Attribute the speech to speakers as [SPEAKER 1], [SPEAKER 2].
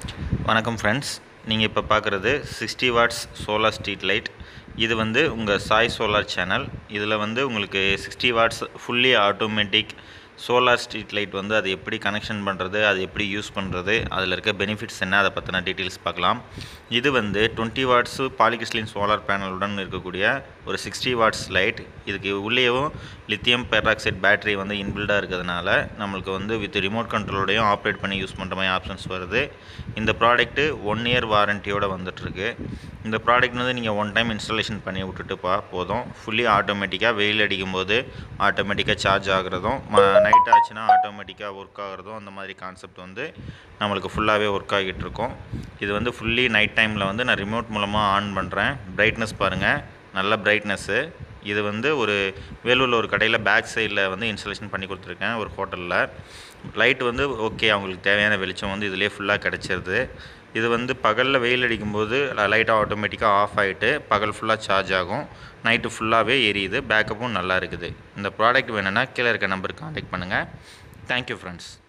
[SPEAKER 1] வணக்கம் ஃப்ரெண்ட்ஸ் நீங்கள் இப்போ பார்க்குறது sixty watts solar street light இது வந்து உங்கள் சாய் சோலார் சேனல் இதில் வந்து உங்களுக்கு sixty watts fully automatic solar street light வந்து அது எப்படி கனெக்ஷன் பண்ணுறது அது எப்படி யூஸ் பண்ணுறது அதில் இருக்க பெனிஃபிட்ஸ் என்ன அதை பற்றின டீட்டெயில்ஸ் பார்க்கலாம் இது வந்து டுவெண்ட்டி வாட்ஸு பாலிகிறிஸ்லின் சோலார் பேனலுடன் இருக்கக்கூடிய ஒரு சிக்ஸ்டி வாட்ஸ் லைட் இதுக்கு உள்ளேயும் லித்தியம் பெராக்சைட் பேட்டரி வந்து இன்பில்டாக இருக்கிறதுனால நம்மளுக்கு வந்து வித் ரிமோட் கண்ட்ரோலோடையும் ஆப்ரேட் பண்ணி யூஸ் பண்ணுற மாதிரி ஆப்ஷன்ஸ் வருது இந்த ப்ராடக்ட்டு ஒன் இயர் வாரண்டியோடு வந்துட்டுருக்கு இந்த ப்ராடக்ட் வந்து நீங்கள் ஒன் டைம் இன்ஸ்டாலேஷன் பண்ணி விட்டுட்டு பா போதும் ஃபுல்லி ஆட்டோமேட்டிக்காக வெயில் அடிக்கும் போது ஆட்டோமேட்டிக்காக சார்ஜ் ஆகுறதும் நைட் ஆச்சுன்னா ஆட்டோமேட்டிக்காக ஒர்க் ஆகுறதும் அந்த மாதிரி கான்செப்ட் வந்து நம்மளுக்கு ஃபுல்லாகவே ஒர்க் ஆகிட்டு இருக்கும் இது வந்து ஃபுல்லி நைட் டைமில் வந்து நான் ரிமோட் மூலமாக ஆன் பண்ணுறேன் பிரைட்னஸ் பாருங்கள் நல்ல பிரைட்னஸ்ஸு இது வந்து ஒரு வேலூரில் ஒரு கடையில் பேக் சைடில் வந்து இன்ஸ்டாலேஷன் பண்ணி கொடுத்துருக்கேன் ஒரு ஹோட்டலில் லைட் வந்து ஓகே அவங்களுக்கு தேவையான வெளிச்சம் வந்து இதிலே ஃபுல்லாக கிடச்சிருது இது வந்து பகலில் வெயில் அடிக்கும்போது லைட்டாக ஆட்டோமேட்டிக்காக ஆஃப் ஆகிட்டு பகல் ஃபுல்லாக சார்ஜ் ஆகும் நைட்டு ஃபுல்லாகவே எரியுது பேக்கப்பும் நல்லா இருக்குது இந்த ப்ராடக்ட் வேணும்னா கீழே இருக்க நம்பருக்கு காண்டாக்ட் பண்ணுங்கள் தேங்க்யூ ஃப்ரெண்ட்ஸ்